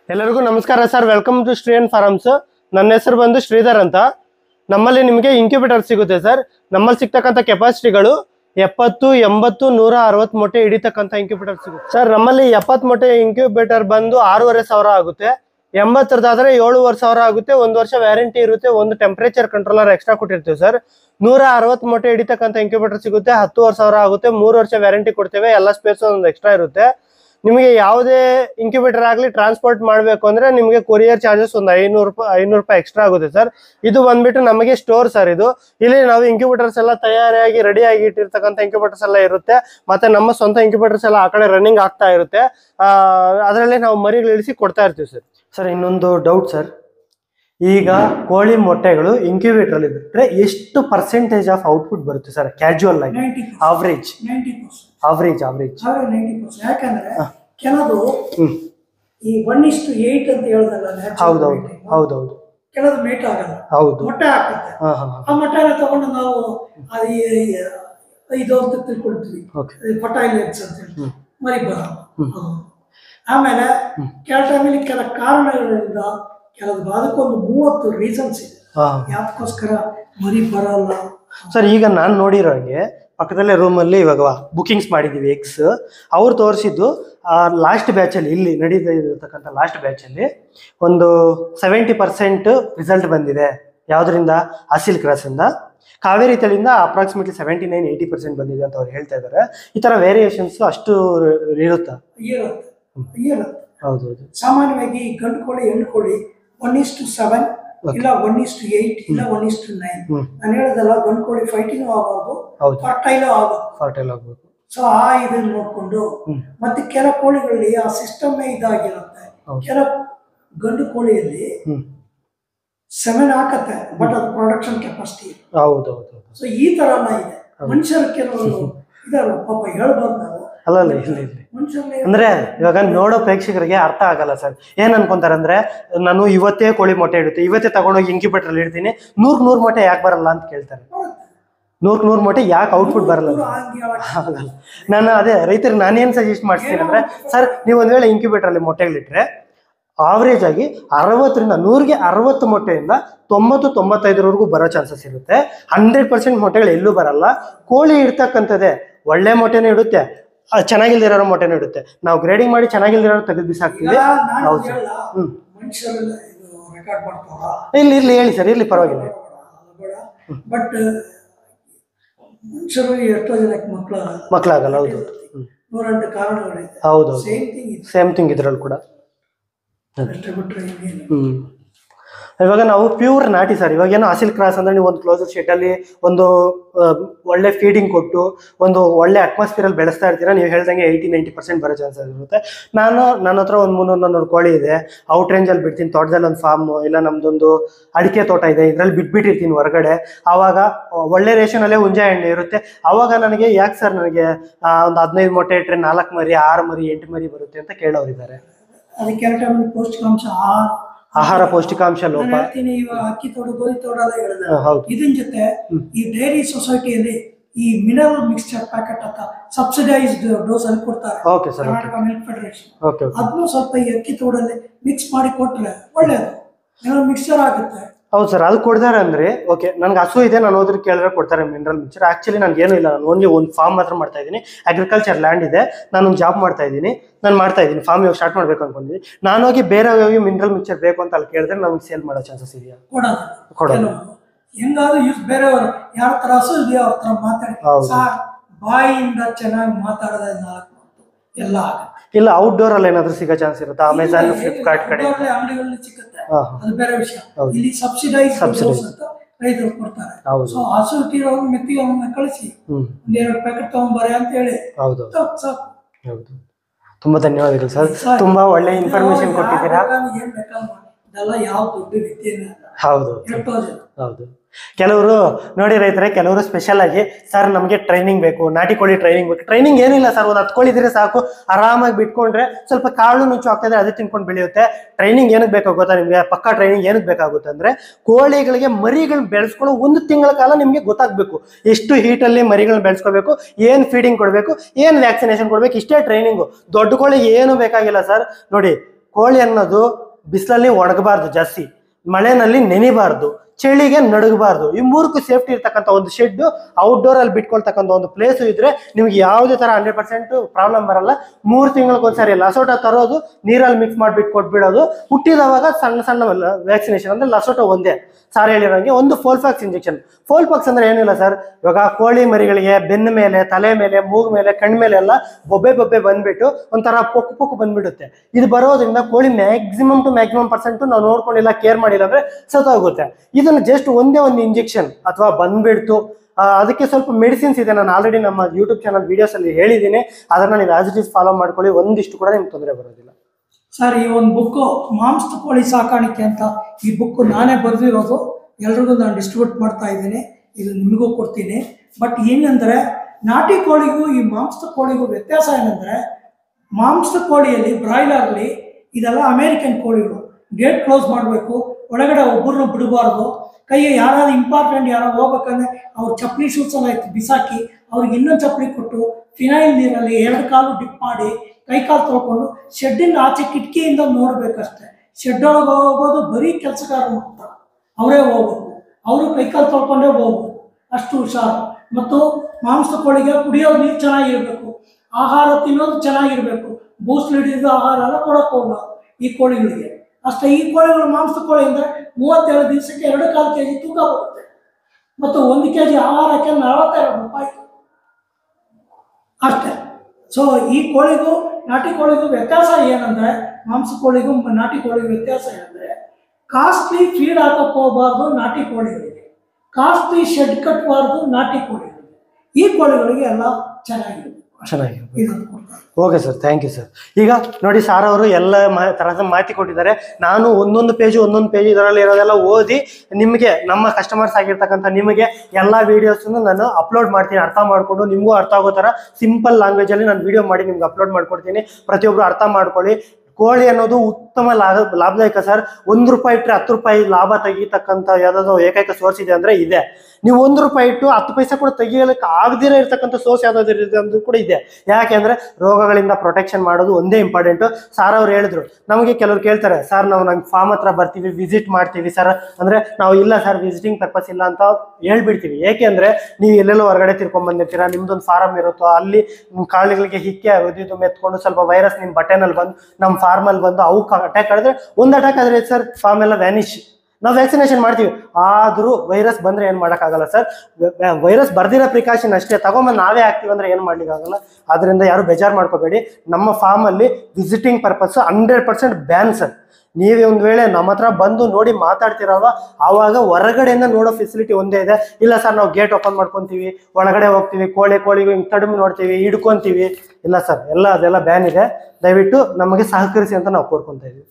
ಎಲ್ಲರಿಗೂ ನಮಸ್ಕಾರ sir welcome to Shreeyan farms ನನ್ನ ಹೆಸರು ಬಂದು ಶ್ರೀಧರ್ ಅಂತ ನಮ್ಮಲ್ಲಿ ನಿಮಗೆ ಇಂಕ್ಯುಬೇಟರ್ ಸಿಗುತ್ತೆ ಸರ್ ನಮ್ಮಲ್ಲಿ ಸಿಗ್ತಕ್ಕಂಥ ಕೆಪಾಸಿಟಿಗಳು ಎಪ್ಪತ್ತು ಎಂಬತ್ತು ನೂರ ಅರವತ್ತು ಮೊಟ್ಟೆ ಹಿಡಿತಕ್ಕಂಥ ಇಂಕ್ಯುಬೇಟರ್ ಸಿಗುತ್ತೆ ಸರ್ ನಮ್ಮಲ್ಲಿ ಎಪ್ಪತ್ತು ಮೊಟ್ಟೆ ಇಂಕ್ಯುಬೇಟರ್ ಬಂದು ಆರೂವರೆ ಸಾವಿರ ಆಗುತ್ತೆ ಎಂಬತ್ತರದಾದ್ರೆ ಏಳುವರೆ ಸಾವಿರ ಆಗುತ್ತೆ ಒಂದು ವರ್ಷ ವ್ಯಾರಂಟಿ ಇರುತ್ತೆ ಒಂದು ಟೆಂಪರೇಚರ್ ಕಂಟ್ರೋಲರ್ ಎಕ್ಸ್ಟ್ರಾ ಕೊಟ್ಟಿರ್ತೀವಿ ಸರ್ ನೂರ ಅರವತ್ತು ಮೊಟ್ಟೆ ಹಿಡಿತಕ್ಕಂಥ ಇಂಕ್ಯುಬೇಟರ್ ಸಿಗುತ್ತೆ ಹತ್ತುವರೆ ಸಾವಿರ ಆಗುತ್ತೆ ಮೂರು ವರ್ಷ ವ್ಯಾರಂಟಿ ಕೊಡ್ತೇವೆ ಎಲ್ಲ ಸ್ಪೇಸ್ ಒಂದು ಎಕ್ಸ್ಟ್ರಾ ಇರುತ್ತೆ ನಿಮಗೆ ಯಾವುದೇ ಇಂಕ್ಯುಬೇಟರ್ ಆಗಲಿ ಟ್ರಾನ್ಸ್ಪೋರ್ಟ್ ಮಾಡಬೇಕು ಅಂದ್ರೆ ನಿಮಗೆ ಕೊರಿಯರ್ ಚಾರ್ಜಸ್ ಒಂದು ಐನೂರು ರೂಪಾಯಿ ಐನೂರು ರೂಪಾಯಿ ಎಕ್ಸ್ಟ್ರಾ ಆಗುತ್ತೆ ಸರ್ ಇದು ಬಂದ್ಬಿಟ್ಟು ನಮಗೆ ಸ್ಟೋರ್ ಸರ್ ಇದು ಇಲ್ಲಿ ನಾವು ಇಂಕ್ಯುಬೇಟರ್ಸ್ ಎಲ್ಲ ತಯಾರಿಯಾಗಿ ರೆಡಿ ಆಗಿ ಇಟ್ಟಿರ್ತಕ್ಕಂಥ ಇಂಕ್ಯುಬೇಟರ್ಸ್ ಎಲ್ಲ ಇರುತ್ತೆ ಮತ್ತೆ ನಮ್ಮ ಸ್ವಂತ ಇಂಕ್ಯುಬೇಟರ್ಸ್ ಎಲ್ಲ ಆ ಕಡೆ ರನ್ನಿಂಗ್ ಆಗ್ತಾ ಇರುತ್ತೆ ಅದರಲ್ಲಿ ನಾವು ಮರಿಗಳು ಇಳಿಸಿ ಕೊಡ್ತಾ ಇರ್ತೀವಿ ಸರ್ ಸರ್ ಇನ್ನೊಂದು ಡೌಟ್ ಸರ್ ಈಗ ಕೋಳಿ ಮೊಟ್ಟೆಗಳು ಇಂಕ್ಯುಬೇಟರ್ ಅಲ್ಲಿ ಬಿಟ್ಟರೆ ಎಷ್ಟು ಪರ್ಸೆಂಟೇಜ್ ಆಫ್ ಔಟ್ಪುಟ್ ಬರುತ್ತೆ ಸರ್ ಕ್ಯಾಶುವಲ್ ಆಗಿ ninety average ninety percent average average ಸಾವಿರ ನೈಂಟಿ ಪರ್ಸೆಂಟ್ ಯಾಕಂದ್ರೆ ಕೆಲವು ಹ್ಮ್ ಈ ಒನ್ ಇಷ್ಟು ಏಟ್ ಅಂತ ಹೇಳ್ದಲ್ಲ natural ಹೌದೌದು mating, ಹೌದೌದು ಕೆಲವು ಮೇಟ್ ಆಗಲ್ಲ ಹೌದು ಮೊಟ್ಟೆ ಹಾಕುತ್ತೆ ಹಾ ಹಾ ಆ ಮೊಟ್ಟೆನ ತಗೊಂಡು ನಾವು ಅದು ಈ- ಇದು ಅಂತ ತಿಳ್ಕೊಳ್ತೀವಿ ಓಕೆ ಫರ್ಟೈಲ್ ಎಗ್ಸ್ ಅಂತ ಹೇಳಿ ಮರಿ ಬರಲ್ಲ ಅದು. ಆಮೇಲೆ ಕೆಲ ಟೈಮಲ್ಲಿ ಕೆಲ ಕಾರಣಗಳಿಂದ ಕೆಲವು ಅದಕ್ಕೊಂದು ಮೂವತ್ತು ರೀಸನ್ಸ್ ಇದೆ ಹಾ ಯಾಕೋಸ್ಕರ ಮರಿ ಬರಲ್ಲ ಸರ್ ಈಗ ನಾನು ನೋಡಿರೋ ಹಾಗೆ ಪಕ್ಕದಲ್ಲೇ ರೂಮಲ್ಲಿ ಇವಾಗ ಬುಕಿಂಗ್ಸ್ ಮಾಡಿದ್ದೀವಿ ಎಕ್ಸ್ ಅವ್ರು ತೋರಿಸಿದ್ದು ಲಾಸ್ಟ್ ಬ್ಯಾಚಲ್ಲಿ ಇಲ್ಲಿ ನಡೀತಾ ಇರತಕ್ಕಂಥ ಲಾಸ್ಟ್ ಬ್ಯಾಚಲ್ಲಿ ಒಂದು ಸೆವೆಂಟಿ ಪರ್ಸೆಂಟ್ ರಿಸಲ್ಟ್ ಬಂದಿದೆ ಯಾವುದರಿಂದ ಅಸಿಲ್ ಕ್ರಾಸಿಂದ ಕಾವೇರಿ ತಳಿಯಿಂದ approximately seventy nine eighty percent ಬಂದಿದೆ ಅಂತ ಅವ್ರು ಹೇಳ್ತಾ ಇದ್ದಾರೆ ಈ ಥರ ವೇರಿಯೇಷನ್ಸ್ ಅಷ್ಟು ಇರುತ್ತಾ ಇರುತ್ತೆ ಇರುತ್ತೆ ಹೌದು ಹೌದು ಸಾಮಾನ್ಯವಾಗಿ ಗಂಡು ಕೋಳಿ ಹೆಣ್ಣು ಕೋಳಿ ಒನ್ ಇಸ್ ಟು ಸೆವೆನ್ ಇಲ್ಲ ಒನ್ ಇಸ್ ಟು ಏಟ್ ಇಲ್ಲ one is to nine hmm. ನಾನು ಹೇಳೋದಲ್ಲ ಗಂಡು ಕೋಳಿ ಫೈಟಿಂಗ್ ಆಗಬಹುದು ಹೌದು ಫರ್ಟೈಲು ಆಗಬೇಕು ಫರ್ಟೈಲ್ ಆಗಬೇಕು ಸೊ ಆ ಇದನ್ನ ನೋಡ್ಕೊಂಡು ಹ್ಮ್. ಮತ್ತೆ ಕೆಲ ಕೋಳಿಗಳಲ್ಲಿ ಆ ಸಿಸ್ಟಮ್ಮೇ ಇದಾಗಿರುತ್ತೆ ಹೌದು. ಕೆಲ ಗಂಡು ಕೋಳಿಯಲ್ಲಿ ಹ್ಞೂ ಸೆವೆನ್ ಹಾಕತ್ತೆ ಬಟ್ ಅದು ಪ್ರೊಡಕ್ಷನ್ ಕೆಪಾಸಿಟಿ ಹೌದು ಹೌದು ಹೌದು ಸೊ ಈ ತರನ ಇದೆ ಮನುಷ್ಯರ ಕೆಲವರು ಇದಾರ ಪಾಪ ಹೇಳ್ಬಾರ್ದು ನಾವು ಅಲ್ಲ ಅಲ್ಲ ಇಲ್ಲ ಇಲ್ಲ ಮನುಷ್ಯರಲ್ಲಿ ಅಂದ್ರೆ ಇವಾಗ ನೋಡೋ ಪ್ರೇಕ್ಷಕರಿಗೆ ಅರ್ಥ ಆಗಲ್ಲ ಸರ್ ಏನ್ ಅನ್ಕೊಂತಾರೆ ಅಂದ್ರೆ ನಾನು ಇವತ್ತೇ ಕೋಳಿ ಮೊಟ್ಟೆ ಇಡುತ್ತೆ ಇವತ್ತೇ ತಗೊಂಡೋಗಿ incubator ಅಲ್ಲಿ ಇಡ್ತೀನಿ ನೂರ್ ನೂರ್ ಮೊಟ್ಟೆ ಯಾಕೆ ಬರಲ್ಲ ಅಂತ ಕೇಳ್ತಾರೆ ನೂರ್ ನೂರ್ ಮೊಟ್ಟೆ ಯಾಕೆ ಔಟ್ಪುಟ್ ಬರಲ್ಲ ಇವ್ರು ಹಂಗೆ ಹೇಳಕ್ಕೆ ಆಗಲ್ಲ ನಾನು ಅದೇ ರೈತರಿಗೆ ನಾನೇನ್ ಸಜೆಸ್ಟ್ ಮಾಡ್ತೀನಿ ಅಂದ್ರೆ ಸರ್ ನೀವು ಒಂದ್ ವೇಳೆ incubator ಅಲ್ಲಿ ಮೊಟ್ಟೆಗಳಿಟ್ರೆ ಆವರೇಜ್ ಆಗಿ ಅರವತ್ತರಿಂದ ನೂರಿಗೆ ಅರವತ್ತು ಮೊಟ್ಟೆಯಿಂದ ತೊಂಬತ್ತು ತೊಂಬತ್ತೈದರವರೆಗೂ ಬರೋ ಚಾನ್ಸಸ್ ಇರುತ್ತೆ ಹಂಡ್ರೆಡ್ ಪರ್ಸೆಂಟ್ ಮೊಟ್ಟೆಗಳು ಎಲ್ಲೂ ಬರಲ್ಲ ಕೋಳಿ ಇಡ್ತಕ್ಕಂಥದ್ದೇ ಒಳ್ಳೆ ಮೊಟ್ಟೆನೂ ಇಡುತ್ತೆ ಆ, ಚೆನ್ನಾಗಿಲ್ದಿರೋ ಮೊಟ್ಟೆನೂ ಇಡುತ್ತೆ ನಾವು ಗ್ರೇಡಿಂಗ್ ಮಾಡಿ ಚೆನ್ನಾಗಿಲ್ದಿರೋ ತೆಗೆದು ಬಿಸಾಕ್ತೀವಿ ಈಗ ನಾನು ಹೌದು ಸರ್ ಹೇಳಲ್ಲ ಹ್ಮ್ ಮನುಷ್ಯರೆಲ್ಲ ಇದು ರೆಕಾರ್ಡ್ ಮಾಡ್ತಾರ ಇಲ್ಲಿ ಇರ್ಲಿ ಹೇಳಿ ಸರ್ ಇರ್ಲಿ ಪರವಾಗಿಲ್ಲ ಬಟ್ ಮನುಷ್ಯರು ಎಷ್ಟೋ ಜನಕ್ಕೆ ಮಕ್ಕಳು ಮಕ್ಕಳಾಗಲ್ಲ ಹೌದು ಹ್ಮ್. ನೂರೆಂಟು ಕಾರಣಗಳಿದೆ ಹೌದು ಹೌದು ಸೇಮ್ ಥಿಂಗ್ ಇದೆ ಸೇಮ್ ಥಿಂಗ್ ಇದ್ರಲ್ಲಿ ಕೂಡ ಅಷ್ಟೇ ಬಿಟ್ರೆ ಇನ್ನೇನು ಹ್ಮ್ ಇವಾಗ ನಾವು ಪ್ಯೂರ್ ನಾಟಿ ಸರ್ ಇವಾಗ ಏನೋ ಅಸಿಲ್ ಕ್ರಾಸ್ ಅಂದ್ರೆ ನೀವು ಒಂದು ಕ್ಲೋಸರ್ ಶೆಡ್ ಅಲ್ಲಿ ಒಂದು ಆ, ಒಳ್ಳೆ ಫೀಡಿಂಗ್ ಕೊಟ್ಟು ಒಂದು ಒಳ್ಳೆ ಅಟ್ಮಾಸ್ಫಿಯರ್ ಅಲ್ಲಿ ಬೆಳೆಸ್ತಾ ಇರ್ತೀರಾ ನೀವು ಹೇಳ್ದಂಗೆ ಏಯ್ಟಿ ನೈಂಟಿ ಪರ್ಸೆಂಟ್ ಬರೋ ಚಾನ್ಸಸ್ ಇರುತ್ತೆ ನಾನು ನನ್ನ ಹತ್ರ ಒಂದು ಮುನ್ನೂರು ನಾನ್ನೂರು ಕೋಳಿ ಇದೆ ಔಟ್ ರೇಂಜ್ ಅಲ್ಲಿ ಬಿಡ್ತೀನಿ ತೋಟದಲ್ಲಿ ಒಂದು ಫಾರ್ಮ್ ಇಲ್ಲ ನಮ್ದೊಂದು ಅಡಿಕೆ ತೋಟ ಇದೆ ಇದ್ರಲ್ಲಿ ಬಿಟ್ಬಿಟ್ಟಿರ್ತೀನಿ ಹೊರಗಡೆ ಆವಾಗ ಒಳ್ಳೆ ರೇಷನಲ್ಲೇ ಹುಂಜೆ ಎಣ್ಣೆ ಇರುತ್ತೆ ಆವಾಗ ನನಗೆ ಯಾಕೆ ಸರ್ ನನಗೆ ಆ, ಒಂದು ಹದಿನೈದು ಮೊಟ್ಟೆ ಇಟ್ಟರೆ ನಾಲ್ಕು ಮರಿ ಆರು ಮರಿ ಎಂಟು ಮರಿ ಬರುತ್ತೆ ಅಂತ ಕೇಳೋರಿದ್ದಾರೆ ಅದಕ್ಕೆ ಎರಡು ಟೈಮ್ ಪೌಷ್ಟಿಕಾಂಶ ಆಹಾರ ಆಹಾರ ಪೌಷ್ಟಿಕಾಂಶ ನಾನು ಲೋಪ ಹೇಳ್ತೀನಿ ಇವಾಗ ಅಕ್ಕಿ ತೋಡು ಗೋಧಿ ತೋಡು ಎಲ್ಲ ಹೇಳಿದೆ ಹಾ, ಹೌದು ಇದನ್ ಜೊತೆ ಈ ಡೈರಿ ಸೊಸೈಟಿಯಲ್ಲಿ ಈ ಮಿನರಲ್ ಮಿಕ್ಸ್ಚರ್ ಪ್ಯಾಕೆಟ್ ಅಂತ ಸಬ್ಸಿಡೈಸ್ಡ್ ಡೋಸ್ ಅಲ್ಲಿ ಕೊಡ್ತಾರೆ okay sir okay Karnataka milk federation okay okay ಅದನ್ನು ಸ್ವಲ್ಪ ಈ ಅಕ್ಕಿ ತೋಡಲ್ಲಿ ಮಿಕ್ಸ್ ಮಾಡಿ ಕೊಟ್ರೆ ಒಳ್ಳೇದು ಮಿನರಲ್ ಮಿಕ್ಸ್ಚರ್ ಆಗುತ್ತೆ ಹೌದು ಸರ್ ಅದು ಕೊಡ್ತಾರೆ ಅಂದ್ರೆ ಓಕೆ ನನ್ಗೆ ಹಸು ಇದೆ ನಾನು ಹೋದ್ರೆ ಕೇಳಿದ್ರೆ ಕೊಡ್ತಾರೆ ಮಿನರಲ್ ಮಿಕ್ಚರ್ ಆಕ್ಚುಲಿ ನನಗೆ ಏನೂ ಇಲ್ಲ ನಾನು ಓನ್ಲಿ ಒಂದು ಫಾರ್ಮ್ ಮಾತ್ರ ಮಾಡ್ತಾ ಇದ್ದೀನಿ ಅಗ್ರಿಕಲ್ಚರ್ ಲ್ಯಾಂಡ್ ಇದೆ ನಾನು ಒಂದು ಜಾಬ್ ಮಾಡ್ತಾ ಇದ್ದೀನಿ ನಾನು ಮಾಡ್ತಾ ಇದ್ದೀನಿ ಫಾರ್ಮ್ ಇವಾಗ ಸ್ಟಾರ್ಟ್ ಮಾಡ್ಬೇಕು ಅನ್ಕೊಂಡಿದ್ದೀನಿ ನಾನು ಹೋಗಿ ಬೇರೆ ಹೋಗಿ ಮಿನರಲ್ ಮಿಕ್ಚರ್ ಬೇಕು ಅಂತ ಅಲ್ಲಿ ಕೇಳಿದ್ರೆ ನಮ್ಗೆ ಸೇಲ್ ಮಾಡೋ ಚಾನ್ಸಸ್ ಇದೆಯಾ ಕೊಡೋದು ಕೊಡೋದು. ಕೆಲವು ಹೆಂಗಾದ್ರೂ ಯೂಸ್ ಬೇರೆಯವರು ಯಾರ ತರ ಹಸು ಇದೆಯೋ ಅವ್ರ ತರ ಮಾತಾಡಿ ಹೌದು. ಸಾರ್ ಬಾಯಿಯಿಂದ ಚೆನ್ನಾಗಿ ಮಾತಾಡೋದ ನಾಲ್ಕು ಮಾತು ಎಲ್ಲ ಆಗುತ್ತೆ ಇಲ್ಲ ಔಟ್ಡೋರ್ ಅಲ್ಲಿ ಏನಾದ್ರು ಸಿಗೋ ಚಾನ್ಸ್ ಇರುತ್ತಾ ಅಮೆಝಾನ್ ಫ್ಲಿಪ್ಕಾರ್ಟ್ ಕಡೆ ಊರಲ್ಲಿ ಅಂಗಡಿಗಳಲ್ಲಿ ಸಿಗುತ್ತೆ ಹಾ ಅದು ಬೇರೆ ವಿಷಯ ಹೌದು. ಇಲ್ಲಿ ಸಬ್ಸಿಡೈಸ್ Subsidize. ಅಂತ ರೈತರು ಕೊಡ್ತಾರೆ ಹೌದು ಸೊ ಹಸು ಇಟ್ಟಿರೋರು ಮೆತ್ತಿಗೆ ಅವನ್ನ ಕಳಿಸಿ ಹ್ಮ್ ಒಂದೆರಡು ಪ್ಯಾಕೆಟ್ ತಗೊಂಬರ್ರಿ ಅಂತ ಹೇಳಿ ಹೌದು ಸಾಕು, ಸಾಕು. ಹೌದು ತುಂಬಾ ಧನ್ಯವಾದಗಳು ಸರ್ ಸರ್, ತುಂಬಾ ಒಳ್ಳೆ ಇನ್ಫಾರ್ಮೇಶನ್ ಯಾರು ಕೊಟ್ಟಿದ್ದೀರಾ ಬೇಕಾದ್ರೂ ಏನ್ ಬೇಕಾದ್ರೂ ಮಾಡಿ. ಇದೆಲ್ಲ ಯಾವ ದೊಡ್ಡ ವಿದ್ಯೆನೇ ಅಲ್ಲ ಹೌದು ಎಷ್ಟೋ ಜನ ಹೌದು ಕೆಲವರು ನೋಡಿ ರೈತರೆ ಕೆಲವರು ಸ್ಪೆಷಲ್ ಆಗಿ ಸರ್ ನಮಗೆ ಟ್ರೈನಿಂಗ್ ಬೇಕು ನಾಟಿ ಕೋಳಿ ಟ್ರೈನಿಂಗ್ ಬೇಕು ಟ್ರೈನಿಂಗ್ ಏನಿಲ್ಲ ಸರ್ ಒಂದು ಹತ್ಕೊಳ್ಳಿದ್ರೆ ಸಾಕು ಆರಾಮಾಗಿ ಬಿಟ್ಕೊಂಡ್ರೆ ಸ್ವಲ್ಪ ಕಾಳು ನುಚ್ಚು ಆಗ್ತದೆ ಅದೇ ತಿನ್ಕೊಂಡು ಬೆಳೆಯುತ್ತೆ ಟ್ರೈನಿಂಗ್ ಏನಕ್ಕೆ ಬೇಕಾಗುತ್ತೆ ಗೊತ್ತಾ ನಿಮಗೆ ಪಕ್ಕಾ ಟ್ರೈನಿಂಗ್ ಏನಕ್ಕೆ ಬೇಕಾಗುತ್ತೆ ಅಂದ್ರೆ ಕೋಳಿಗಳಿಗೆ ಮರಿಗಳನ್ನ ಬೆಳೆಸ್ಕೊಳ್ಳೋ ಒಂದು ತಿಂಗಳ ಕಾಲ ನಿಮಗೆ ಗೊತ್ತಾಗಬೇಕು ಎಷ್ಟು ಹೀಟಲ್ಲಿ ಮರಿಗಳನ್ನ ಬೆಳೆಸ್ಕೋಬೇಕು ಏನು ಫೀಡಿಂಗ್ ಕೊಡಬೇಕು ಏನು ವ್ಯಾಕ್ಸಿನೇಷನ್ ಕೊಡಬೇಕು ಇಷ್ಟೇ ಟ್ರೈನಿಂಗು ದೊಡ್ಡ ಕೋಳಿಗೆ ಏನು ಬೇಕಾಗಿಲ್ಲ ಸರ್ ನೋಡಿ ಕೋಳಿ ಅನ್ನೋದು ಬಿಸಿಲಲ್ಲಿ ಒಣಗಬಾರ್ದು ಜಾಸ್ತಿ ಮಳೆನಲ್ಲಿ ನೆನಿಬಾರ್ದು ಚಳಿಗೆ ನಡಗಬಾರ್ದು ಈ ಮೂರಕ್ಕೂ ಸೇಫ್ಟಿ ಇರ್ತಕ್ಕಂಥ ಒಂದು ಶೆಡ್ ಔಟ್ಡೋರ್ ಅಲ್ಲಿ ಬಿಟ್ಕೊಳ್ತಕ್ಕಂಥ ಒಂದು ಪ್ಲೇಸ್ ಇದ್ರೆ ನಿಮ್ಗೆ ಯಾವುದೇ ತರ ಹಂಡ್ರೆಡ್ ಪರ್ಸೆಂಟ್ ಪ್ರಾಬ್ಲಮ್ ಬರಲ್ಲ ಮೂರು ತಿಂಗಳಿಗೊಂದ್ಸರಿ ಲಸೋಟ ತರೋದು ನೀರಲ್ಲಿ ಮಿಕ್ಸ್ ಮಾಡಿಬಿಟ್ಟು ಕೊಟ್ಬಿಡೋದು ಹುಟ್ಟಿದವಾಗ ಸಣ್ಣ ಸಣ್ಣ ವ್ಯಾಕ್ಸಿನೇಷನ್ ಅಂದ್ರೆ ಲಸೋಟ ಒಂದೇ ಸಾರ್ ಹೇಳಿರೋಂಗೆ ಒಂದು ಫೋಲ್ಫಾಕ್ಸ್ ಇಂಜೆಕ್ಷನ್ ಫೋಲ್ಫಾಕ್ಸ್ ಅಂದ್ರೆ ಏನಿಲ್ಲ ಸರ್ ಇವಾಗ ಕೋಳಿ ಮರಿಗಳಿಗೆ ಬೆನ್ನ ಮೇಲೆ ತಲೆ ಮೇಲೆ ಮೂಗು ಮೇಲೆ ಕಣ್ಣು ಮೇಲೆ ಎಲ್ಲ ಬೊಬ್ಬೆ ಬೊಬ್ಬೆ ಬಂದ್ಬಿಟ್ಟು ಒಂಥರ ಪೊಕ್ಕು ಪೊಕ್ಕು ಬಂದ್ಬಿಡುತ್ತೆ ಇದು ಬರೋದ್ರಿಂದ ಕೋಳಿ ಮ್ಯಾಕ್ಸಿಮಮ್ ಟು ಮ್ಯಾಕ್ಸಿಮಮ್ ಪರ್ಸೆಂಟ್ ನಾವು ನೋಡ್ಕೊಂಡಿಲ್ಲ ಕೇರ್ ಮಾಡಿಲ್ಲ ಅಂದ್ರೆ ಸತ್ತೋಗುತ್ತೆ ಇದನ್ನು ಜಸ್ಟ್ ಒಂದೇ ಒಂದು ಇಂಜೆಕ್ಷನ್ ಅಥವಾ ಬಂದ್ಬಿಡ್ತು ಆ, ಅದಕ್ಕೆ ಸ್ವಲ್ಪ ಮೆಡಿಸಿನ್ಸ್ ಇದೆ ನಾನು ಆಲ್ರೆಡಿ ನಮ್ಮ ಯೂಟ್ಯೂಬ್ ಚಾನಲ್ ವಿಡಿಯೋಸ್ ಅಲ್ಲಿ ಹೇಳಿದ್ದೀನಿ ಅದನ್ನ ನೀವು ಆಸ್ ಇಟ್ ಇಸ್ ಫಾಲೋ ಮಾಡ್ಕೊಳ್ಳಿ ಒಂದಿಷ್ಟು ಕೂಡ ನಿಮ್ಗೆ ತೊಂದರೆ ಬರೋದಿಲ್ಲ ಸರ್ ಈ ಒಂದು ಬುಕ್ಕು ಮಾಂಸದ ಕೋಳಿ ಸಾಕಾಣಿಕೆ ಅಂತ ಈ ಬುಕ್ ನಾನೇ ಬರೆದಿರೋದು ಎಲ್ರಿಗೂ ನಾನು ಡಿಸ್ಟ್ರಿಬ್ಯೂಟ್ ಮಾಡ್ತಾ ಇದ್ದೀನಿ ಇದು ನಿಮಗೂ ಕೊಡ್ತೀನಿ ಬಟ್ ಏನಂದರೆ ನಾಟಿ ಕೋಳಿಗೂ ಈ ಮಾಂಸದ ಕೋಳಿಗೂ ವ್ಯತ್ಯಾಸ ಏನಂದರೆ ಮಾಂಸದ ಕೋಳಿಯಲ್ಲಿ ಬ್ರಾಯ್ಲರ್ಲಿ ಇದೆಲ್ಲ ಅಮೇರಿಕನ್ ಕೋಳಿಗಳು ಗೇಟ್ ಕ್ಲೋಸ್ ಮಾಡಬೇಕು ಒಳಗಡೆ ಒಬ್ಬರನ್ನ ಬಿಡಬಾರ್ದು ಕೈಗೆ ಯಾರಾದ್ರು ಇಂಪಾರ್ಟೆಂಟ್ ಯಾರೋ ಹೋಗ್ಬೇಕಂದ್ರೆ ಅವ್ರ ಚಪ್ಪಲಿ ಶೂಸ್ ಎಲ್ಲ ಇತ್ತು ಬಿಸಾಕಿ ಅವ್ರಿಗೆ ಇನ್ನೊಂದು ಚಪ್ಪಲಿ ಕೊಟ್ಟು ಫಿನೈಲ್ ನೀರಲ್ಲಿ ಎರಡು ಕಾಲು ಡಿಪ್ ಮಾಡಿ ಕೈ ಕಾಲು ತೊಳ್ಕೊಂಡು ಶೆಡ್ಡಿನ ಆಚೆ ಕಿಟಕಿಯಿಂದ ನೋಡ್ಬೇಕಷ್ಟೆ ಶೆಡ್ ಒಳಗೆ ಹೋಗೋದು ಬರೀ ಕೆಲಸಗಾರರು ಮಾತ್ರ ಅವರೇ ಹೋಗ್ಬೇಕು ಅವರು ಕೈ ಕಾಲು ತೊಳ್ಕೊಂಡೇ ಹೋಗ್ಬೇಕು ಅಷ್ಟು ಹುಷಾರು ಮತ್ತು ಮಾಂಸ ಕೋಳಿಗೆ ಕುಡಿಯೋ ನೀರು ಚೆನ್ನಾಗಿರ್ಬೇಕು ಆಹಾರ ತಿನ್ನೋದು ಚೆನ್ನಾಗಿರ್ಬೇಕು ಬೂಸ್ಟ್ ಹಿಡಿದ ಆಹಾರ ಎಲ್ಲ ಕೊಡಕ್ಕೆ ಹೋಗ್ಬಾರ್ದು ಈ ಕೋಳಿಗಳಿಗೆ ಅಷ್ಟೇ ಈ ಕೋಳಿಗಳು ಮಾಂಸ ಕೋಳಿ ಅಂದರೆ ಮೂವತ್ತೇಳು ದಿವಸಕ್ಕೆ ಎರಡು ಕಾಲು ಕೆ ಜಿ ತೂಕ ಬರುತ್ತೆ ಮತ್ತು ಒಂದು ಕೆ ಜಿ ಆಹಾರಕ್ಕೆ ನಲವತ್ತೆರಡು ರೂಪಾಯಿ ಅಷ್ಟೇ ಸೊ ಈ ಕೋಳಿಗೂ ನಾಟಿ ಕೋಳಿಗೂ ವ್ಯತ್ಯಾಸ ಏನಂದ್ರೆ ಮಾಂಸ ಕೋಳಿಗೂ ಮ- ನಾಟಿ ಕೋಳಿಗೂ ವ್ಯತ್ಯಾಸ ಏನಂದ್ರೆ ಕಾಸ್ಟ್ಲಿ ಫೀಡ್ ಹಾಕಕ್ಕೆ ಹೋಗಬಾರ್ದು ನಾಟಿ ಕೋಳಿಗಳಿಗೆ ಕಾಸ್ಟ್ಲಿ ಶೆಡ್ ಕಟ್ಟಬಾರ್ದು ನಾಟಿ ಕೋಳಿಗಳಿಗೆ ಈ ಕೋಳಿಗಳಿಗೆ ಎಲ್ಲ ಚೆನ್ನಾಗಿರುತ್ತೆ ಚೆನ್ನಾಗಿರುತ್ತೆ ಇದನ್ನು ಕೊಡ್ತಾರೆ okay sir thank you sir ಈಗ ನೋಡಿ ಸಾರ್ ಅವರು ಎಲ್ಲ ಮಾ- ತರಹದ ಮಾಹಿತಿ ಕೊಟ್ಟಿದ್ದಾರೆ ನಾನು ಒಂದೊಂದು ಪೇಜ್ ಒಂದೊಂದು ಪೇಜ್ ಇದರಲ್ಲಿ ಇರೋದೆಲ್ಲ ಓದಿ ನಿಮಗೆ ನಮ್ಮ ಕಸ್ಟಮರ್ಸ್ ಆಗಿರ್ತಕ್ಕಂಥ ನಿಮಗೆ ಎಲ್ಲ ವಿಡಿಯೋಸನ್ನು ನಾನು ಅಪ್ಲೋಡ್ ಮಾಡ್ತೀನಿ ಅರ್ಥ ಮಾಡಿಕೊಂಡು ನಿಮಗೂ ಅರ್ಥ ಆಗೋ ಥರ ಸಿಂಪಲ್ ಲ್ಯಾಂಗ್ವೇಜಲ್ಲಿ ನಾನು ವಿಡಿಯೋ ಮಾಡಿ ನಿಮ್ಗೆ ಅಪ್ಲೋಡ್ ಮಾಡ್ಕೊಡ್ತೀನಿ ಪ್ರತಿಯೊಬ್ಬರು ಅರ್ಥ ಮಾಡ್ಕೊಳ್ಳಿ ಕೋಳಿ ಅನ್ನೋದು ಉತ್ತಮ ಲಾಭ ಲಾಭದಾಯಕ ಸರ್ ಒಂದು ರೂಪಾಯಿ ಇಟ್ಟರೆ ಹತ್ತು ರೂಪಾಯಿ ಲಾಭ ತೆಗಿತಕ್ಕಂಥ ಯಾವುದಾದ್ರು ಏಕೈಕ ಸೋರ್ಸ್ ಇದೆ ಅಂದರೆ ಇದೆ ನೀವು ಒಂದು ರೂಪಾಯಿ ಇಟ್ಟು ಹತ್ತು ಪೈಸೆ ಕೂಡ ತೆಗಿಯಲಿಕ್ಕೆ ಆಗದಿರ ಇರ್ತಕ್ಕಂಥ ಸೋರ್ಸ್ ಯಾವ್ದಾದ್ರು ಇದೆ ಅಂದ್ರೂ ಕೂಡ ಇದೆ ಯಾಕೆಂದ್ರೆ ರೋಗಗಳಿಂದ ಪ್ರೊಟೆಕ್ಷನ್ ಮಾಡೋದು ಒಂದೇ ಇಂಪಾರ್ಟೆಂಟ್ ಸಾರ್ ಅವ್ರು ಹೇಳಿದ್ರು ನಮಗೆ ಕೆಲವ್ರು ಕೇಳ್ತಾರೆ ಸರ್ ನಾವು ನಮ್ಗೆ ಫಾರ್ಮ್ ಹತ್ರ ಬರ್ತೀವಿ ವಿಸಿಟ್ ಮಾಡ್ತೀವಿ ಸರ್ ಅಂದ್ರೆ ನಾವು ಇಲ್ಲ ಸರ್ ವಿಸಿಟಿಂಗ್ ಪರ್ಪಸ್ ಇಲ್ಲ ಅಂತ ಹೇಳ್ಬಿಡ್ತೀವಿ ಏಕೆಂದ್ರೆ ನೀವು ಎಲ್ಲೆಲ್ಲೋ ಹೊರಗಡೆ ತಿರ್ಕೊಂಡ್ ಬಂದಿರ್ತೀರಾ ನಿಮ್ದೊಂದು ಫಾರಮ್ ಇರುತ್ತೋ ಅಲ್ಲಿ ನಿಮ್ ಕಾಳುಗಳಿಗೆ ಹಿಕ್ಕೆ ಒದಿದು ಮೆತ್ಕೊಂಡು ಸ್ವಲ್ಪ ವೈರಸ್ ನಿಮ್ ಬಟೆನಲ್ಲಿ ಬಂದು ನಮ್ಮ ಫಾರ್ಮಲ್ಲಿ ಬಂದು ಅವು ಅಟ್ಯಾಕ್ ಆಡಿದ್ರೆ ಒಂದು ಅಟ್ಯಾಕ್ ಆದ್ರೆ ಸರ್ ಫಾರ್ಮ್ ಎಲ್ಲ ವ್ಯಾನಿಶ್ ನಾವು ವ್ಯಾಕ್ಸಿನೇಷನ್ ಮಾಡ್ತೀವಿ ಆದರೂ ವೈರಸ್ ಬಂದ್ರೆ ಏನು ಮಾಡೋಕ್ಕಾಗಲ್ಲ ಸರ್ ವೈರಸ್ ಬರ್ದಿರೋ ಪ್ರಿಕಾಷನ್ ಅಷ್ಟೇ ತಗೊಂಬಂದು ನಾವೇ ಹಾಕ್ತೀವಿ ಅಂದ್ರೆ ಏನು ಮಾಡ್ಲಿಕ್ಕಾಗಲ್ಲ ಅದರಿಂದ ಯಾರು ಬೇಜಾರು ಮಾಡ್ಕೋಬೇಡಿ ನಮ್ಮ ಫಾರ್ಮಲ್ಲಿ visiting purpose hundred percent ban sir ನೀವೇ ಒಂದು ವೇಳೆ ನಮ್ಮ ಹತ್ರ ಬಂದು ನೋಡಿ ಮಾತಾಡ್ತಿರಲ್ವ ಆವಾಗ ಹೊರಗಡೆಯಿಂದ ನೋಡೋ ಫೆಸಿಲಿಟಿ ಒಂದೇ ಇದೆ ಇಲ್ಲ ಸರ್ ನಾವು ಗೇಟ್ ಓಪನ್ ಮಾಡ್ಕೊತೀವಿ ಒಳಗಡೆ ಹೋಗ್ತೀವಿ ಕೋಳಿ ಕೋಳಿಗೆ ಹಿಂಗೆ ತಡುಮಿ ನೋಡ್ತೀವಿ ಹಿಡ್ಕೊಂತೀವಿ ಇಲ್ಲ ಸರ್ ಎಲ್ಲ ಅದೆಲ್ಲ ಬ್ಯಾನ್ ಇದೆ ದಯವಿಟ್ಟು ನಮಗೆ ಸಹಕರಿಸಿ ಅಂತ ನಾವು ಕೋರ್ಕೊಂತ ಇದೀವಿ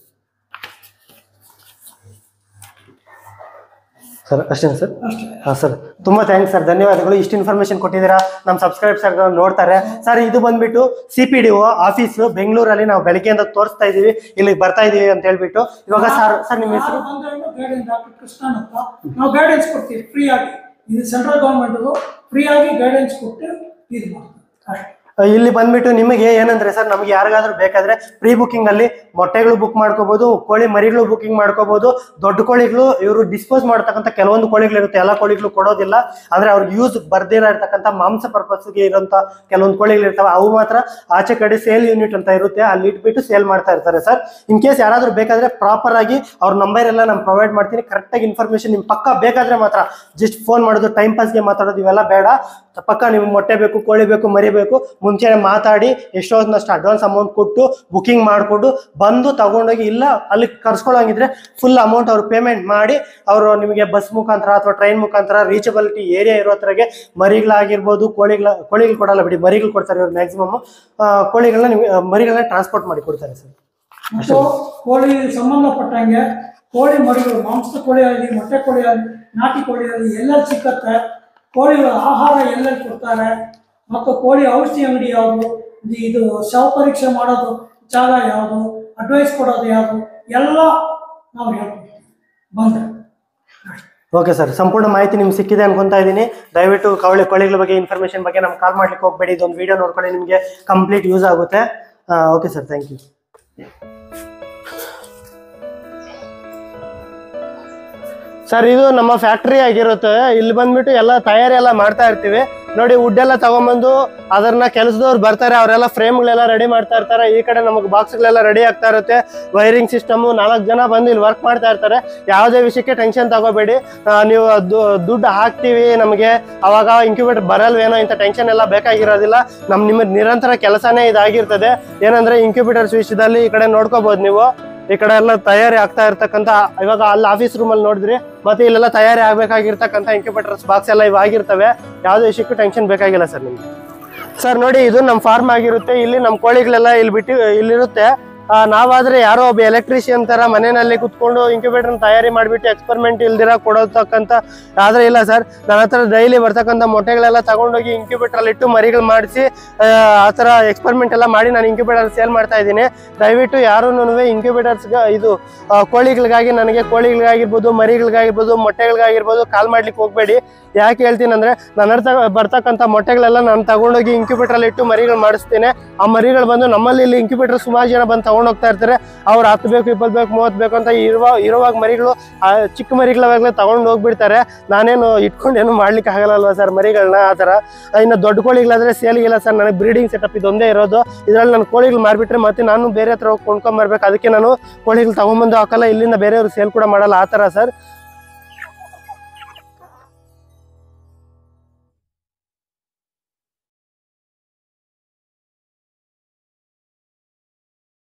ಸರ್ ಅಷ್ಟೇನಾ ಸರ್ ಅಷ್ಟೇ ಹಾಂ ಸರ್ ತುಂಬ ಥ್ಯಾಂಕ್ಸ್ ಸರ್ ಧನ್ಯವಾದಗಳು ಇಷ್ಟು ಇನ್ಫಾರ್ಮೇಶನ್ ಕೊಟ್ಟಿದ್ದೀರಾ ನಮ್ಮ ಸಬ್ಸ್ಕ್ರೈಬರ್ಸ್ ನೋಡ್ತಾರೆ ಸರ್ ಇದು ಬಂದ್ಬಿಟ್ಟು C P D O office ಬೆಂಗಳೂರಲ್ಲಿ ನಾವು ಬೆಳಗ್ಗೆಯಿಂದ ತೋರಿಸ್ತಾ ಇದ್ದೀವಿ ಇಲ್ಲಿ ಬರ್ತಾ ಇದೀವಿ ಅಂತ ಹೇಳ್ಬಿಟ್ಟು ಇವಾಗ ಸರ್ ಸರ್ ನಿಮ್ಮ ಹೆಸರು ಗೈಡೆನ್ಸ್ ಡಾಕ್ಟರ್ ಕೃಷ್ಣನ್ ಅಂತ ನಾವು ಗೈಡೆನ್ಸ್ ಕೊಡ್ತೀವಿ ಫ್ರೀ ಆಗಿ ಇದು ಸೆಂಟ್ರಲ್ ಗೌರ್ಮೆಂಟ್ ಫ್ರೀ ಆಗಿ ಗೈಡೆನ್ಸ್ ಕೊಟ್ಟು ಇದು ಮಾಡ್ತೀವಿ ಅಷ್ಟೇ ಇಲ್ಲಿ ಬಂದ್ಬಿಟ್ಟು ನಿಮಗೆ ಏನಂದ್ರೆ ಸರ್ ನಮ್ಗೆ ಯಾರಿಗಾದ್ರೂ ಬೇಕಾದ್ರೆ ಪ್ರೀ ಬುಕಿಂಗ್ ಅಲ್ಲಿ ಮೊಟ್ಟೆಗಳು ಬುಕ್ ಮಾಡ್ಕೋಬಹುದು ಕೋಳಿ ಮರಿಗಳು ಬುಕಿಂಗ್ ಮಾಡ್ಕೋಬಹುದು ದೊಡ್ಡ ಕೋಳಿಗಳು ಇವರು ಡಿಸ್ಪೋಸ್ ಮಾಡತಕ್ಕಂಥ ಕೆಲವೊಂದು ಕೋಳಿಗಳು ಇರುತ್ತೆ ಎಲ್ಲ ಕೋಳಿಗಳು ಕೊಡೋದಿಲ್ಲ ಅಂದ್ರೆ ಅವ್ರಿಗೆ ಯೂಸ್ ಬರ್ದಿರ ಇರ್ತಕ್ಕಂಥ ಮಾಂಸ ಪರ್ಪಸ್ಗೆ ಇರೋಂಥ ಕೆಲವೊಂದು ಕೋಳಿಗಳು ಇರ್ತಾವೆ ಅವು ಮಾತ್ರ ಆಚೆ ಕಡೆ ಸೇಲ್ ಯೂನಿಟ್ ಅಂತ ಇರುತ್ತೆ ಅಲ್ಲಿ ಇಟ್ಬಿಟ್ಟು ಸೇಲ್ ಮಾಡ್ತಾ ಇರ್ತಾರೆ ಸರ್ ಇನ್ ಕೇಸ್ ಯಾರಾದ್ರೂ ಬೇಕಾದ್ರೆ ಪ್ರಾಪರ್ ಆಗಿ ಅವ್ರ ನಂಬರ್ ಎಲ್ಲ ನಾನು ಪ್ರೊವೈಡ್ ಮಾಡ್ತೀನಿ ಕರೆಕ್ಟಾಗಿ ಇನ್ಫಾರ್ಮೇಶನ್ ನಿಮ್ ಪಕ್ಕ ಬೇಕಾದ್ರೆ ಮಾತ್ರ ಜಸ್ಟ್ ಫೋನ್ ಮಾಡೋದು ಟೈಮ್ ಪಾಸ್ಗೆ ಮಾತಾಡೋದು ಇವೆಲ್ಲ ಬೇಡ ಪಕ್ಕ ನಿಮ್ಗೆ ಮೊಟ್ಟೆ ಬೇಕು ಕೋಳಿ ಬೇಕು ಮರಿ ಬೇಕು ಮುಂಚೆನೆ ಮಾತಾಡಿ ಎಷ್ಟೋದನ್ನಷ್ಟು ಅಡ್ವಾನ್ಸ್ ಅಮೌಂಟ್ ಕೊಟ್ಟು ಬುಕಿಂಗ್ ಮಾಡಿಕೊಂಡು ಬಂದು ತಗೊಂಡೋಗಿ ಇಲ್ಲ ಅಲ್ಲಿ ಕರ್ಸ್ಕೊಳ್ಳೋಂಗಿದ್ರೆ ಫುಲ್ ಅಮೌಂಟ್ ಅವ್ರು ಪೇಮೆಂಟ್ ಮಾಡಿ ಅವರು ನಿಮಗೆ ಬಸ್ ಮುಖಾಂತರ ಅಥವಾ ಟ್ರೈನ್ ಮುಖಾಂತರ ರೀಚಬಿಲಿಟಿ ಏರಿಯಾ ಇರೋ ಹತ್ರಗೆ ಮರಿಗಳಾಗಿರ್ಬೋದು ಕೋಳಿಗಳ ಕೋಳಿಗಳು ಕೊಡಲ್ಲ ಬಿಡಿ ಮರಿಗಳು ಕೊಡ್ತಾರೆ ಇವ್ರು ಮ್ಯಾಕ್ಸಿಮಮ್ ಕೋಳಿಗಳನ್ನ ನಿಮಗೆ ಮರಿಗಳನ್ನ ಟ್ರಾನ್ಸ್ಪೋರ್ಟ್ ಮಾಡಿ ಕೊಡ್ತಾರೆ ಸರ್ ಮತ್ತು ಕೋಳಿ ಸಂಬಂಧಪಟ್ಟಂಗೆ ಕೋಳಿ ಮರಿಗಳು ಮಾಂಸದ ಕೋಳಿ ಆಗಲಿ ಮೊಟ್ಟೆ ಕೋಳಿ ಆಗಲಿ ನಾಟಿ ಕೋಳಿ ಆಗಲಿ ಎಲ್ಲೆಲ್ಲಿ ಸಿಕ್ಕತ್ತೆ ಕೋಳಿಗಳ ಆಹಾರ ಎಲ್ಲೆಲ್ಲಿ ಕೊಡ್ತಾರೆ ಮತ್ತು ಕೋಳಿ ಔಷಧಿ ಅಂಗಡಿ ಯಾವುದು ಇದು ಶವ ಪರೀಕ್ಷೆ ಮಾಡೋದು ಜಾಗ ಯಾವುದು ಅಡ್ವೈಸ್ ಕೊಡೋದು ಯಾವುದು ಎಲ್ಲ ನಾವು ಹೇಳ್ಕೊಡ್ತೀವಿ ಬಂದರೆ ಓಕೆ ಸರ್ ಸಂಪೂರ್ಣ ಮಾಹಿತಿ ನಿಮ್ಗೆ ಸಿಕ್ಕಿದೆ ಅನ್ಕೊಂತಾ ಇದ್ದೀನಿ ದಯವಿಟ್ಟು ಕವಳಿ ಕೋಳಿಗಳ ಬಗ್ಗೆ ಇನ್ಫಾರ್ಮೇಷನ್ ಬಗ್ಗೆ ನಮ್ಗೆ ಕಾಲ್ ಮಾಡ್ಲಿಕ್ಕೆ ಹೋಗಬೇಡಿ ಇದೊಂದು ವಿಡಿಯೋ ನೋಡ್ಕೊಳ್ಳಿ ನಿಮಗೆ ಕಂಪ್ಲೀಟ್ ಯೂಸ್ ಆಗುತ್ತೆ okay sir thank you sir ಇದು ನಮ್ಮ ಫ್ಯಾಕ್ಟ್ರಿ ಆಗಿರುತ್ತೆ ಇಲ್ಲಿ ಬಂದ್ಬಿಟ್ಟು ಎಲ್ಲ ತಯಾರಿ ಎಲ್ಲ ಮಾಡ್ತಾ ಇರ್ತೀವಿ ನೋಡಿ ವುಡ್ ಎಲ್ಲ ತಗೊಂಬಂದು ಅದನ್ನ ಕೆಲಸದವ್ರು ಬರ್ತಾರೆ ಅವರೆಲ್ಲ ಫ್ರೇಮ್ಗಳೆಲ್ಲ ರೆಡಿ ಮಾಡ್ತಾ ಇರ್ತಾರೆ ಈ ಕಡೆ ನಮಗೆ ಬಾಕ್ಸ್ಗಳೆಲ್ಲ ರೆಡಿ ಆಗ್ತಾ ಇರುತ್ತೆ ವೈರಿಂಗ್ ಸಿಸ್ಟಮ್ ನಾಲ್ಕು ಜನ ಬಂದು ಇಲ್ಲಿ ವರ್ಕ್ ಮಾಡ್ತಾ ಇರ್ತಾರೆ ಯಾವುದೇ ವಿಷಯಕ್ಕೆ ಟೆನ್ಷನ್ ತಗೋಬೇಡಿ ಆ, ನೀವು ದು- ದುಡ್ಡು ಹಾಕ್ತೀವಿ ನಮಗೆ ಅವಾಗ ಇಂಕ್ಯುಬೇಟರ್ ಬರಲ್ವೇನೋ ಇಂಥ ಟೆನ್ಷನ್ ಎಲ್ಲ ಬೇಕಾಗಿರೋದಿಲ್ಲ ನಮ್ ನಿಮ್ಮ ನಿರಂತರ ಕೆಲಸನೇ ಇದಾಗಿರ್ತದೆ ಏನಂದ್ರೆ ಇಂಕ್ಯುಬೇಟರ್ಸ್ ವಿಷಯದಲ್ಲಿ ಈ ಕಡೆ ನೋಡ್ಕೋಬಹುದು ನೀವು ಈ ಕಡೆ ಎಲ್ಲ ತಯಾರಿ ಆಗ್ತಾ ಇರ್ತಕ್ಕಂಥ ಇವಾಗ ಅಲ್ಲಿ ಆಫೀಸ್ ರೂಮ್ ಅಲ್ಲಿ ನೋಡಿದ್ರಿ ಮತ್ತೆ ಇಲ್ಲೆಲ್ಲ ತಯಾರಿ ಆಗ್ಬೇಕಾಗಿರ್ತಕ್ಕಂಥ ಇಂಕ್ಯುಬೇಟರ್ಸ್ ಬಾಕ್ಸ್ ಎಲ್ಲ ಇವು ಆಗಿರ್ತವೆ ಯಾವುದೇ ವಿಷಯಕ್ಕೂ ಟೆನ್ಷನ್ ಬೇಕಾಗಿಲ್ಲ ಸರ್ ನಿಮ್ಗೆ ಸರ್ ನೋಡಿ ಇದು ನಮ್ಮ ಫಾರ್ಮ್ ಆಗಿರುತ್ತೆ ಇಲ್ಲಿ ನಮ್ಮ ಕೋಳಿಗಳೆಲ್ಲ ಇಲ್ಲಿ ಬಿಟ್ಟು ಇಲ್ಲಿರುತ್ತೆ ಆ, ನಾವಾದ್ರೆ ಯಾರೋ ಒಬ್ಬ ಎಲೆಕ್ಟ್ರಿಷಿಯನ್ ತರ ಮನೆಯಲ್ಲಿ ಕುತ್ಕೊಂಡು ಇಂಕ್ಯುಬೇಟರ್ ತಯಾರಿ ಮಾಡಿಬಿಟ್ಟು ಎಕ್ಸ್ಪೆರಿಮೆಂಟ್ ಇಲ್ದಿರ ಕೊಡತಕ್ಕಂಥ ಆದ್ರೆ ಇಲ್ಲ ಸರ್ ನನ್ನ ಹತ್ರ ಡೈಲಿ ಬರ್ತಕ್ಕಂಥ ಮೊಟ್ಟೆಗಳೆಲ್ಲ ತಗೊಂಡೋಗಿ incubator ಅಲ್ಲಿ ಇಟ್ಟು ಮರಿಗಳು ಮಾಡಿಸಿ ಆ ಥರ ಎಕ್ಸ್ಪೆರಿಮೆಂಟ್ ಎಲ್ಲ ಮಾಡಿ ನಾನು ಇಂಕ್ಯುಬೇಟರ್ ಸೇಲ್ ಮಾಡ್ತಾ ಇದ್ದೀನಿ ದಯವಿಟ್ಟು ಯಾರೂ ಇಂಕ್ಯುಬೇಟರ್ಸ್ ಇದು ಆ, ಕೋಳಿಗಳಿಗಾಗಿ ನನಗೆ ಕೋಳಿಗಳಿಗಾಗಿರ್ಬೋದು ಮರಿಗಳಿಗಾಗಿರ್ಬೋದು ಮೊಟ್ಟೆಗಳಿಗಾಗಿರ್ಬೋದು ಕಾಲ್ ಮಾಡ್ಲಿಕ್ಕೆ ಹೋಗಬೇಡಿ ಯಾಕೆ ಹೇಳ್ತೀನಿ ಅಂದ್ರೆ ನನ್ನ ಹತ್ರ ಬರ್ತಕ್ಕಂಥ ಮೊಟ್ಟೆಗಳೆಲ್ಲ ನಾನು ತಗೊಂಡೋಗಿ incubator ಅಲ್ಲಿ ಇಟ್ಟು ಮರಿಗಳು ಮಾಡಿಸ್ತೀನಿ ಆ ಮರಿಗಳು ಬಂದು ನಮ್ಮಲ್ಲಿ ಇಲ್ಲಿ ಇಂಕ್ಯುಬೇಟರ್ ಸುಮಾರು ಜನ ಬಂದು ತಗೊಂಡು ಹೋಗ್ತಾ ಇರ್ತಾರೆ ಅವ್ರು ಹತ್ತು ಬೇಕು ಇಪ್ಪತ್ತು ಬೇಕು ಮೂವತ್ತು ಬೇಕು ಅಂತ ಇರುವ ಇರುವಾಗ ಮರಿಗಳು ಆ ಚಿಕ್ಕ ಮರಿಗಳವಾಗಲೇ ತಗೊಂಡು ಹೋಗ್ಬಿಡ್ತಾರೆ ನಾನೇನು ಇಟ್ಕೊಂಡು ಏನು ಮಾಡ್ಲಿಕ್ಕೆ ಆಗಲ್ಲ ಸರ್ ಮರಿಗಳನ್ನ ಆ ಥರ ಇನ್ನು ದೊಡ್ಡ ಕೋಳಿಗಳಾದ್ರೆ ಸೇಲ್ಗಿಲ್ಲ ಸರ್ ನನಗೆ ಬ್ರೀಡಿಂಗ್ ಸೆಟಪ್ ಇದೊಂದೇ ಇರೋದು ಇದರಲ್ಲಿ ನಾನು ಕೋಳಿಗಳು ಮಾರ್ಬಿಟ್ರೆ ಮತ್ತೆ ನಾನು ಬೇರೆ ಹತ್ರ ಹೋಗಿ ಕೊಂಡ್ಕೊಂಬರ್ಬೇಕು ಅದಕ್ಕೆ ನಾನು ಕೋಳಿಗಳು ತಗೊಂಬಂದು ಹಾಕಲ್ಲ ಇಲ್ಲಿಂದ ಬೇರೆಯವ್ರಿಗೆ ಸೇಲ್ ಕೂಡ ಮಾಡಲ್ಲ ಆ ಥರ ಸರ್